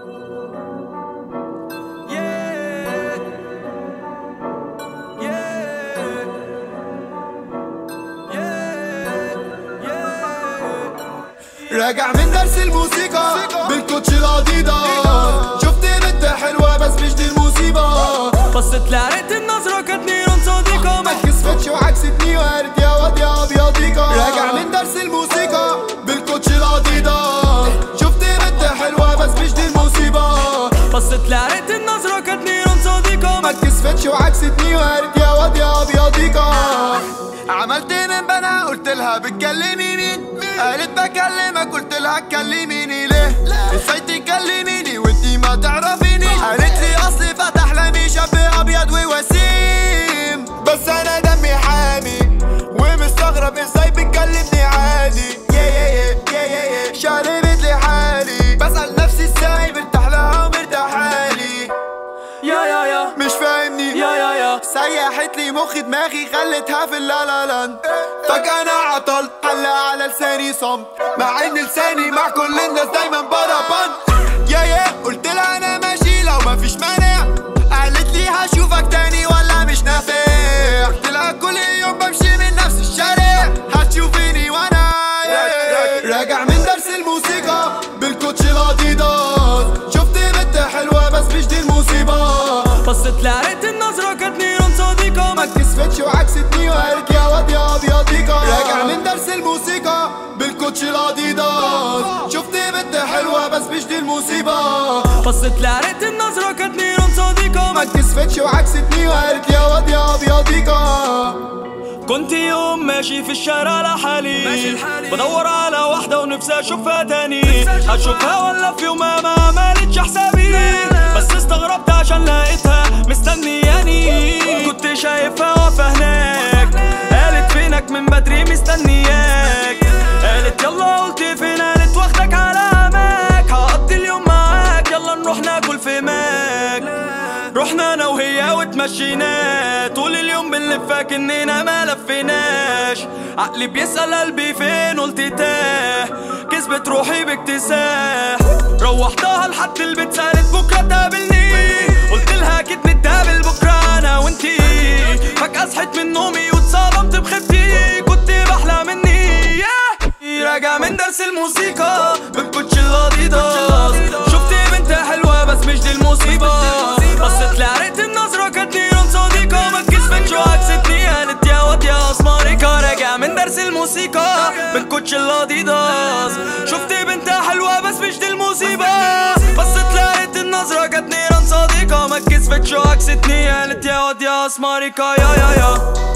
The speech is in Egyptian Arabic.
راجع من درس الموسيقى بالكوتش الاديداس شفت بنت حلوة بس مش دي المصيبة بصت لقيت النظرة كانت نيران صديقة ما كسفتش وعكستني وقالت يا واد يا ابيضيكا راجع من درس الموسيقى بالكوتش الاديداس شفت بنت حلوة بس مش دي المصيبة بصت لقيت النظرة كانت نيران صديقة ما كسفتش وعكستني وقالت يا واد يا ابيضيكا عملت من بنا قلت لها بتكلمي مين قالت بكلمك قلت لها تكلميني ليه ازاي تكلميني وانتي ما تعرفيني قالت لي اصلي فتح لمي شاب ابيض ووسيم بس انا دمي حامي ومستغرب ازاي بتكلمني عادي يا يا يا يا يا يا شربت لي حالي بسأل نفسي ازاي مرتاح لها ومرتاح حالي يا يا يا مش فاهمني يا يا يا سيحت لي مخي دماغي خلتها في اللالالاند فجأة انا عطلت حلى على لساني صمت مع ان لساني مع كل الناس دايما بربان يا يا قلت لها انا ماشي لو مفيش مانع قالت لي هشوفك تاني ولا مش نافع قلت لها كل يوم بمشي من نفس الشارع هتشوفيني وانا راجع من درس الموسيقى بالكوتش الاديداس شفت بنت حلوة بس مش دي المصيبة بصت لقيت النظرة كانت نيران صديقة ما كسفتش وعكستني وقالت يا واد يا ابيضيكا راجع من درس الموسيقى بالكوتش الاديداس شفت بنت حلوة بس مش دي المصيبة بصت لقيت النظرة كانت نيران صديقة ما كسفتش وعكستني وقالت يا واد يا ابيضيكا كنت يوم ماشي في الشارع لحالي بدور على واحدة ونفسي اشوفها تاني هشوفها ولا في يومها ما عملتش حسابي بس استغربت عشان لقيتها مستنياني كنت شايفها واقفة هناك قالت فينك من بدري مستنياك قالت يلا قلت فين قالت واخدك على عماك هقضي اليوم معاك يلا نروح ناكل في ماك رحنا انا وهي وتمشينا طول اليوم بنلف كننا ما لفيناش عقلي بيسأل قلبي فين قلت تاه كسبت روحي باكتساح روحتها لحد البيت سألت بكرة تقابلني قلت لها اكيد نتقابل بكرة انا وانتي فجأة صحيت من نومي واتصدمت بخيبتي كنت بحلم اني ياه راجع من درس الموسيقى بالكوتش الاديداس شفت بنت حلوة بس مش دي المصيبة بصت لقيت النظرة كانت نيران صديقة ما اتكسفتش وعكستني قالت يا واد يا اسمريكا راجع من درس الموسيقى بالكوتش الاديداس شفت بنت حلوة بس مش دي المصيبة بصت لقيت النظرة كانت نيران صديقة ما اتكسفتش وعكستني قالت يا واد يا اسمريكا يا يا يا